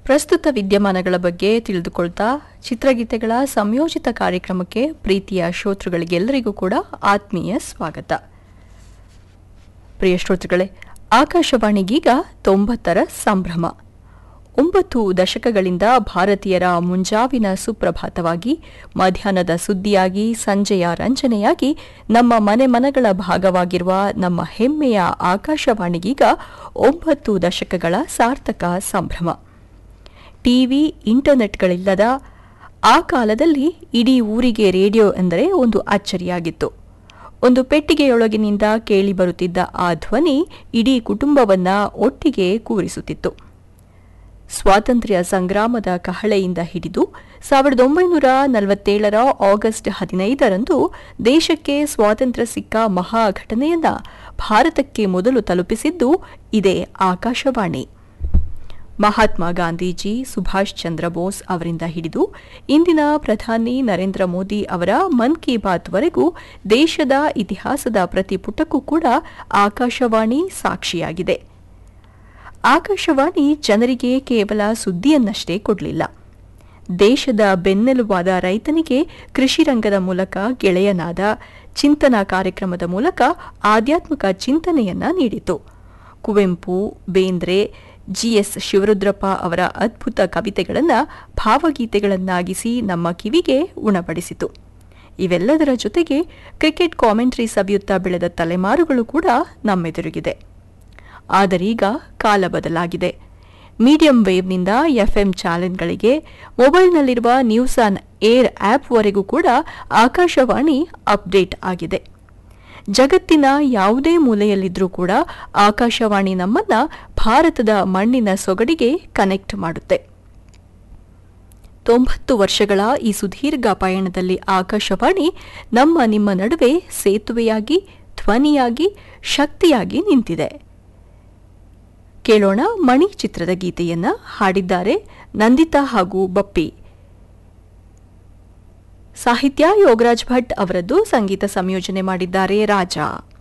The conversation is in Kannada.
ಪ್ರಸ್ತುತ ವಿದ್ಯಮಾನಗಳ ಬಗ್ಗೆ ತಿಳಿದುಕೊಳ್ತಾ ಚಿತ್ರಗೀತೆಗಳ ಸಂಯೋಜಿತ ಕಾರ್ಯಕ್ರಮಕ್ಕೆ ಪ್ರೀತಿಯ ಶ್ರೋತೃಗಳಿಗೆಲ್ಲರಿಗೂ ಕೂಡ ಆತ್ಮೀಯ ಸ್ವಾಗತ ಪ್ರಿಯ ಶ್ರೋತೃಗಳೇ ಆಕಾಶವಾಣಿಗೀಗ ತೊಂಬತ್ತರ ಸಂಭ್ರಮ ಒಂಬತ್ತು ದಶಕಗಳಿಂದ ಭಾರತೀಯರ ಮುಂಜಾವಿನ ಸುಪ್ರಭಾತವಾಗಿ ಮಧ್ಯಾಹ್ನದ ಸುದ್ದಿಯಾಗಿ ಸಂಜೆಯ ರಂಜನೆಯಾಗಿ ನಮ್ಮ ಮನೆ ಮನಗಳ ಭಾಗವಾಗಿರುವ ನಮ್ಮ ಹೆಮ್ಮೆಯ ಆಕಾಶವಾಣಿಗೀಗ ಒಂಬತ್ತು ದಶಕಗಳ ಸಾರ್ಥಕ ಸಂಭ್ರಮ ಟಿವಿ ಇಂಟರ್ನೆಟ್ಗಳಿಲ್ಲದ ಆ ಕಾಲದಲ್ಲಿ ಇಡೀ ಊರಿಗೆ ರೇಡಿಯೋ ಎಂದರೆ ಒಂದು ಅಚ್ಚರಿಯಾಗಿತ್ತು ಒಂದು ಪೆಟ್ಟಿಗೆಯೊಳಗಿನಿಂದ ಕೇಳಿ ಬರುತ್ತಿದ್ದ ಆ ಧ್ವನಿ ಇಡೀ ಕುಟುಂಬವನ್ನ ಒಟ್ಟಿಗೆ ಕೂರಿಸುತ್ತಿತ್ತು ಸ್ವಾತಂತ್ರ್ಯ ಸಂಗ್ರಾಮದ ಕಹಳೆಯಿಂದ ಹಿಡಿದು ಸಾವಿರದ ಒಂಬೈನೂರ ನಲವತ್ತೇಳರ ಆಗಸ್ಟ್ ಹದಿನೈದರಂದು ದೇಶಕ್ಕೆ ಸ್ವಾತಂತ್ರ್ಯ ಸಿಕ್ಕ ಮಹಾ ಘಟನೆಯನ್ನ ಭಾರತಕ್ಕೆ ಮೊದಲು ತಲುಪಿಸಿದ್ದು ಇದೇ ಆಕಾಶವಾಣಿ ಮಹಾತ್ಮ ಗಾಂಧೀಜಿ ಸುಭಾಷ್ ಚಂದ್ರ ಬೋಸ್ ಅವರಿಂದ ಹಿಡಿದು ಇಂದಿನ ಪ್ರಧಾನಿ ನರೇಂದ್ರ ಮೋದಿ ಅವರ ಮನ್ ಕಿ ಬಾತ್ವರೆಗೂ ದೇಶದ ಇತಿಹಾಸದ ಪ್ರತಿ ಪುಟಕ್ಕೂ ಕೂಡ ಆಕಾಶವಾಣಿ ಸಾಕ್ಷಿಯಾಗಿದೆ ಆಕಾಶವಾಣಿ ಜನರಿಗೆ ಕೇವಲ ಸುದ್ದಿಯನ್ನಷ್ಟೇ ಕೊಡಲಿಲ್ಲ ದೇಶದ ಬೆನ್ನೆಲುಬಾದ ರೈತನಿಗೆ ಕೃಷಿ ರಂಗದ ಮೂಲಕ ಗೆಳೆಯನಾದ ಚಿಂತನಾ ಕಾರ್ಯಕ್ರಮದ ಮೂಲಕ ಆಧ್ಯಾತ್ಮಿಕ ಚಿಂತನೆಯನ್ನ ನೀಡಿತು ಕುವೆಂಪು ಬೇಂದ್ರೆ ಜಿಎಸ್ ಶಿವರುದ್ರಪ್ಪ ಅವರ ಅದ್ಭುತ ಕವಿತೆಗಳನ್ನು ಭಾವಗೀತೆಗಳನ್ನಾಗಿಸಿ ನಮ್ಮ ಕಿವಿಗೆ ಉಣಬಡಿಸಿತು ಇವೆಲ್ಲದರ ಜೊತೆಗೆ ಕ್ರಿಕೆಟ್ ಕಾಮೆಂಟ್ರಿ ಸವಿಯುತ್ತಾ ಬೆಳೆದ ತಲೆಮಾರುಗಳು ಕೂಡ ನಮ್ಮೆದುರಿಗಿದೆ ಆದರೀಗ ಕಾಲ ಬದಲಾಗಿದೆ ಮೀಡಿಯಂ ವೇವ್ನಿಂದ ಎಫ್ಎಂ ಚಾನೆಲ್ಗಳಿಗೆ ಮೊಬೈಲ್ನಲ್ಲಿರುವ ನ್ಯೂಸ್ ಆನ್ ಏರ್ ಆಪ್ವರೆಗೂ ಕೂಡ ಆಕಾಶವಾಣಿ ಅಪ್ಡೇಟ್ ಆಗಿದೆ ಜಗತ್ತಿನ ಯಾವುದೇ ಮೂಲೆಯಲ್ಲಿದ್ರೂ ಕೂಡ ಆಕಾಶವಾಣಿ ನಮ್ಮನ್ನ ಭಾರತದ ಮಣ್ಣಿನ ಸೊಗಡಿಗೆ ಕನೆಕ್ಟ್ ಮಾಡುತ್ತೆ ತೊಂಬತ್ತು ವರ್ಷಗಳ ಈ ಸುದೀರ್ಘ ಪಯಣದಲ್ಲಿ ಆಕಾಶವಾಣಿ ನಮ್ಮ ನಿಮ್ಮ ನಡುವೆ ಸೇತುವೆಯಾಗಿ ಧ್ವನಿಯಾಗಿ ಶಕ್ತಿಯಾಗಿ ನಿಂತಿದೆ ಕೇಳೋಣ ಮಣಿ ಚಿತ್ರದ ಗೀತೆಯನ್ನ ಹಾಡಿದ್ದಾರೆ ನಂದಿತಾ ಹಾಗೂ ಬಪ್ಪಿ ಸಾಹಿತ್ಯ ಯೋಗರಾಜ್ ಭಟ್ ಅವರದ್ದು ಸಂಗೀತ ಸಂಯೋಜನೆ ಮಾಡಿದ್ದಾರೆ ರಾಜಾ